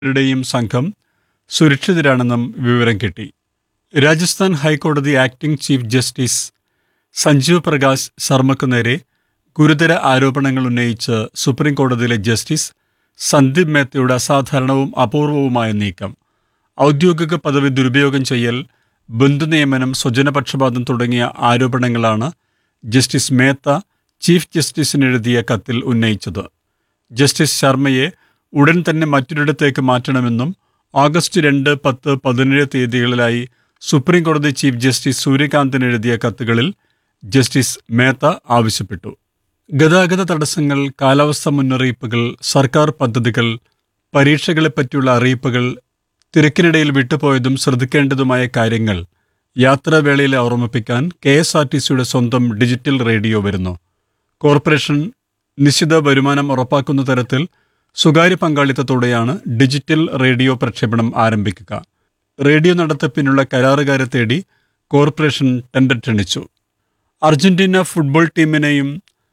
രുടെയും സംഘം സുരക്ഷിതരാണെന്നും വിവരം കിട്ടി രാജസ്ഥാൻ ഹൈക്കോടതി acting chief justice Sanjeev Prakash ശർമ്മക്കു നേരെ ഗുരുതര ആരോപണങ്ങൾ ഉന്നയിച്ച് സുപ്രീം കോടതിയിലെ ജസ്റ്റിസ് സന്ദീപ് മേത്തയുടെ അസാധാരണവും അപൂർവവുമായ നീക്കം ഔദ്യോഗിക പദവി ദുരുപയോഗം ചെയ്യൽ ബന്ധുനിയമനം സ്വജനപക്ഷപാതം തുടങ്ങിയ ആരോപണങ്ങളാണ് ജസ്റ്റിസ് മേത്ത ചീഫ് ജസ്റ്റിസിന് എഴുതിയ കത്തിൽ ഉന്നയിച്ചത് ജസ്റ്റിസ് ശർമ്മയെ ഉടൻ തന്നെ മറ്റൊരിടത്തേക്ക് മാറ്റണമെന്നും ഓഗസ്റ്റ് രണ്ട് പത്ത് പതിനേഴ് തീയതികളിലായി സുപ്രീം കോടതി ചീഫ് ജസ്റ്റിസ് സൂര്യകാന്തിന് എഴുതിയ കത്തുകളിൽ ജസ്റ്റിസ് മേത്ത ആവശ്യപ്പെട്ടു ഗതാഗത തടസ്സങ്ങൾ കാലാവസ്ഥ മുന്നറിയിപ്പുകൾ സർക്കാർ പദ്ധതികൾ പരീക്ഷകളെപ്പറ്റിയുള്ള അറിയിപ്പുകൾ തിരക്കിനിടയിൽ വിട്ടുപോയതും ശ്രദ്ധിക്കേണ്ടതുമായ കാര്യങ്ങൾ യാത്രാവേളയിൽ ഓർമ്മിപ്പിക്കാൻ കെ എസ് ആർ ടി സിയുടെ സ്വന്തം ഡിജിറ്റൽ റേഡിയോ വരുന്നു കോർപ്പറേഷൻ നിശ്ചിത വരുമാനം ഉറപ്പാക്കുന്ന തരത്തിൽ സ്വകാര്യ പങ്കാളിത്തത്തോടെയാണ് ഡിജിറ്റൽ റേഡിയോ പ്രക്ഷേപണം ആരംഭിക്കുക റേഡിയോ നടത്തിപ്പിനുള്ള കരാറുകാരെ തേടി കോർപ്പറേഷൻ ടെൻഡർ ക്ഷണിച്ചു അർജന്റീന ഫുട്ബോൾ ടീമിനെയും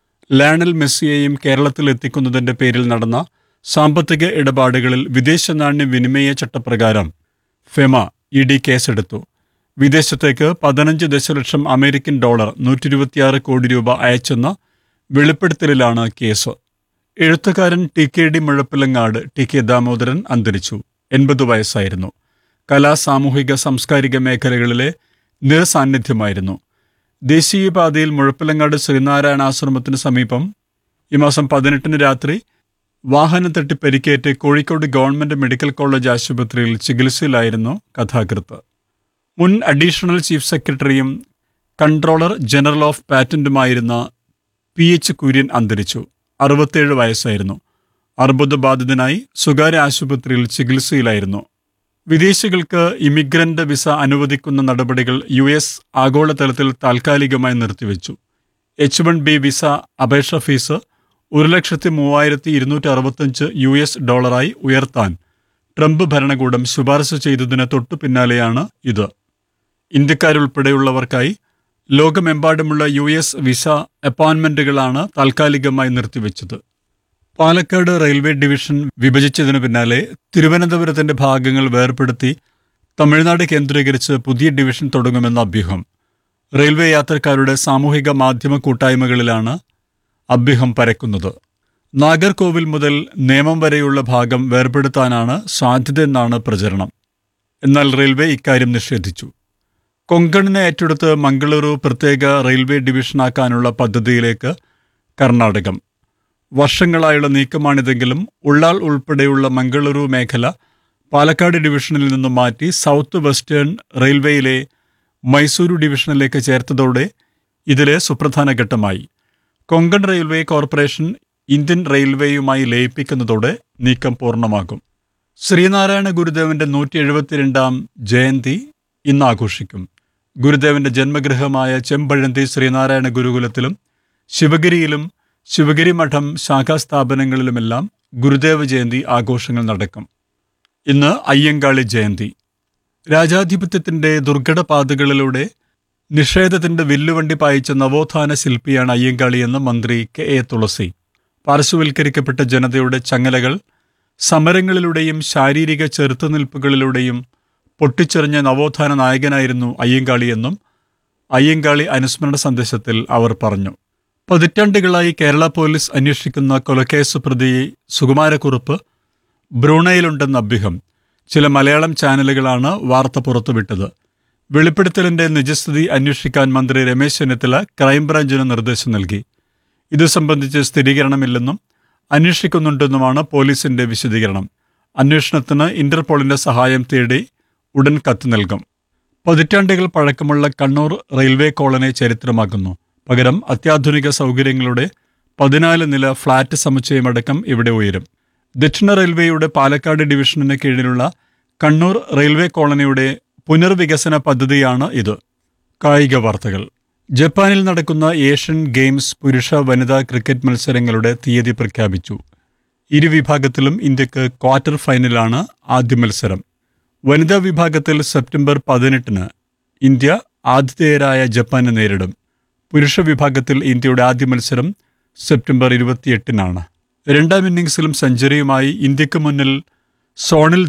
ലയണൽ മെസ്സിയെയും കേരളത്തിൽ എത്തിക്കുന്നതിന്റെ പേരിൽ നടന്ന സാമ്പത്തിക ഇടപാടുകളിൽ വിദേശ നാണ്യ വിനിമയ ചട്ടപ്രകാരം ഫെമ ഇ ഡി കേസെടുത്തു വിദേശത്തേക്ക് പതിനഞ്ച് ദശലക്ഷം അമേരിക്കൻ ഡോളർ നൂറ്റി ഇരുപത്തിയാറ് കോടി രൂപ അയച്ചെന്ന വെളിപ്പെടുത്തലിലാണ് കേസ് എഴുത്തുകാരൻ T K D Muzhappilangad T K Damodaran അന്തരിച്ചു എൺപത് വയസ്സായിരുന്നു കലാ സാമൂഹിക സാംസ്കാരിക മേഖലകളിലെ നിറസാന്നിധ്യമായിരുന്നു ദേശീയപാതയിൽ മുഴപ്പിലങ്ങാട് ശ്രീനാരായണ ആശ്രമത്തിന് സമീപം ഈ മാസം പതിനെട്ടിന് രാത്രി വാഹനം തട്ടി പരിക്കേറ്റ് കോഴിക്കോട് ഗവൺമെന്റ് മെഡിക്കൽ കോളേജ് ആശുപത്രിയിൽ ചികിത്സയിലായിരുന്നു കഥാകൃത്ത് മുൻ അഡീഷണൽ ചീഫ് സെക്രട്ടറിയും കൺട്രോളർ ജനറൽ ഓഫ് പാറ്റന്റുമായിരുന്ന പി എച്ച് കുര്യൻ അന്തരിച്ചു അറുപത്തേഴ് വയസ്സായിരുന്നു അർബുദബാധിതനായി സ്വകാര്യ ആശുപത്രിയിൽ ചികിത്സയിലായിരുന്നു വിദേശികൾക്ക് ഇമിഗ്രന്റ് വിസ അനുവദിക്കുന്ന നടപടികൾ യു എസ് ആഗോളതലത്തിൽ താൽക്കാലികമായി നിർത്തിവെച്ചു എച്ച് വൺ ബി വിസ അപേക്ഷ ഫീസ് ഒരു ലക്ഷത്തി മൂവായിരത്തി ഇരുന്നൂറ്റി അറുപത്തഞ്ച് യു എസ് ഡോളറായി ഉയർത്താൻ ട്രംപ് ഭരണകൂടം ശുപാർശ ചെയ്തതിന് തൊട്ടു പിന്നാലെയാണ് ഇത് ഇന്ത്യക്കാരുൾപ്പെടെയുള്ളവർക്കായി ലോകമെമ്പാടുമുള്ള യു എസ് വിസ അപ്പോയിന്റ്മെന്റുകളാണ് താൽക്കാലികമായി നിർത്തിവെച്ചത് പാലക്കാട് റെയിൽവേ ഡിവിഷൻ വിഭജിച്ചതിനു പിന്നാലെ തിരുവനന്തപുരത്തിന്റെ ഭാഗങ്ങൾ വേർപെടുത്തി തമിഴ്നാട് കേന്ദ്രീകരിച്ച് പുതിയ ഡിവിഷൻ തുടങ്ങുമെന്ന അഭ്യൂഹം റെയിൽവേ യാത്രക്കാരുടെ സാമൂഹിക മാധ്യമ കൂട്ടായ്മകളിലാണ് അഭ്യൂഹം പരക്കുന്നത് നാഗർകോവിൽ മുതൽ നേമം വരെയുള്ള ഭാഗം വേർപെടുത്താനാണ് സാധ്യതയെന്നാണ് പ്രചരണം എന്നാൽ റെയിൽവേ ഇക്കാര്യം നിഷേധിച്ചു കൊങ്കണിനെ ഏറ്റെടുത്ത് മംഗളൂരു പ്രത്യേക റെയിൽവേ ഡിവിഷനാക്കാനുള്ള പദ്ധതിയിലേക്ക് കർണാടകം വർഷങ്ങളായുള്ള നീക്കമാണിതെങ്കിലും ഉള്ളാൾ ഉൾപ്പെടെയുള്ള മംഗളൂരു മേഖല പാലക്കാട് ഡിവിഷനിൽ നിന്നും മാറ്റി സൗത്ത് വെസ്റ്റേൺ റെയിൽവേയിലെ മൈസൂരു ഡിവിഷനിലേക്ക് ചേർത്തതോടെ ഇതിലെ സുപ്രധാന ഘട്ടമായി കൊങ്കൺ റെയിൽവേ കോർപ്പറേഷൻ ഇന്ത്യൻ റെയിൽവേയുമായി ലയിപ്പിക്കുന്നതോടെ നീക്കം പൂർണ്ണമാകും ശ്രീനാരായണ ഗുരുദേവന്റെ നൂറ്റി എഴുപത്തിരണ്ടാം ജയന്തി ഇന്ന് ആഘോഷിക്കും ഗുരുദേവന്റെ ജന്മഗൃഹമായ ചെമ്പഴന്തി ശ്രീനാരായണ ഗുരുകുലത്തിലും ശിവഗിരിയിലും ശിവഗിരി മഠം ശാഖാസ്ഥാപനങ്ങളിലുമെല്ലാം ഗുരുദേവ ജയന്തി ആഘോഷങ്ങൾ നടക്കും ഇന്ന് അയ്യങ്കാളി ജയന്തി രാജാധിപത്യത്തിന്റെ ദുർഘട പാതകളിലൂടെ നിഷേധത്തിന്റെ വില്ലുവണ്ടി പായിച്ച നവോത്ഥാന ശില്പിയാണ് അയ്യങ്കാളിയെന്ന് മന്ത്രി കെ എ തുളസി പാർശ്വവൽക്കരിക്കപ്പെട്ട ജനതയുടെ ചങ്ങലകൾ സമരങ്ങളിലൂടെയും ശാരീരിക ചെറുത്തുനിൽപ്പുകളിലൂടെയും പൊട്ടിച്ചെറിഞ്ഞ നവോത്ഥാന നായകനായിരുന്നു അയ്യങ്കാളിയെന്നും അയ്യങ്കാളി അനുസ്മരണ സന്ദേശത്തിൽ അവർ പറഞ്ഞു പതിറ്റാണ്ടുകളായി കേരള പോലീസ് അന്വേഷിക്കുന്ന കൊലക്കേസ് പ്രതി സുകുമാരക്കുറുപ്പ് ബ്രൂണയിലുണ്ടെന്ന അഭ്യൂഹം ചില മലയാളം ചാനലുകളാണ് വാർത്ത പുറത്തുവിട്ടത് വെളിപ്പെടുത്തലിന്റെ നിജസ്ഥിതി അന്വേഷിക്കാൻ മന്ത്രി രമേശ് ചെന്നിത്തല ക്രൈംബ്രാഞ്ചിന് നിർദ്ദേശം നൽകി ഇത് സംബന്ധിച്ച് സ്ഥിരീകരണമില്ലെന്നും അന്വേഷിക്കുന്നുണ്ടെന്നുമാണ് പോലീസിന്റെ വിശദീകരണം അന്വേഷണത്തിന് ഇന്റർപോളിന്റെ സഹായം തേടി ഉടൻ കത്ത് നൽകും പതിറ്റാണ്ടുകൾ പഴക്കമുള്ള കണ്ണൂർ റെയിൽവേ കോളനി ചരിത്രമാക്കുന്നു പകരം അത്യാധുനിക സൗകര്യങ്ങളുടെ പതിനാല് നില ഫ്ളാറ്റ് സമുച്ചയമടക്കം ഇവിടെ ഉയരും ദക്ഷിണ റെയിൽവേയുടെ പാലക്കാട് ഡിവിഷനിന് കീഴിലുള്ള കണ്ണൂർ റെയിൽവേ കോളനിയുടെ പുനർവികസന പദ്ധതിയാണ് ഇത് കായിക വാർത്തകൾ ജപ്പാനിൽ നടക്കുന്ന ഏഷ്യൻ ഗെയിംസ് പുരുഷ വനിതാ ക്രിക്കറ്റ് മത്സരങ്ങളുടെ തീയതി പ്രഖ്യാപിച്ചു ഇരു വിഭാഗത്തിലും ഇന്ത്യക്ക് ക്വാർട്ടർ ഫൈനലാണ് ആദ്യ മത്സരം വനിതാ വിഭാഗത്തിൽ സെപ്റ്റംബർ പതിനെട്ടിന് ഇന്ത്യ ആതിഥേയരായ ജപ്പാനെ നേരിടും പുരുഷ വിഭാഗത്തിൽ ഇന്ത്യയുടെ ആദ്യ മത്സരം സെപ്റ്റംബർ ഇരുപത്തിയെട്ടിനാണ് രണ്ടാം ഇന്നിംഗ്സിലും സെഞ്ചുറിയുമായി ഇന്ത്യക്ക് മുന്നിൽ സോണിൽ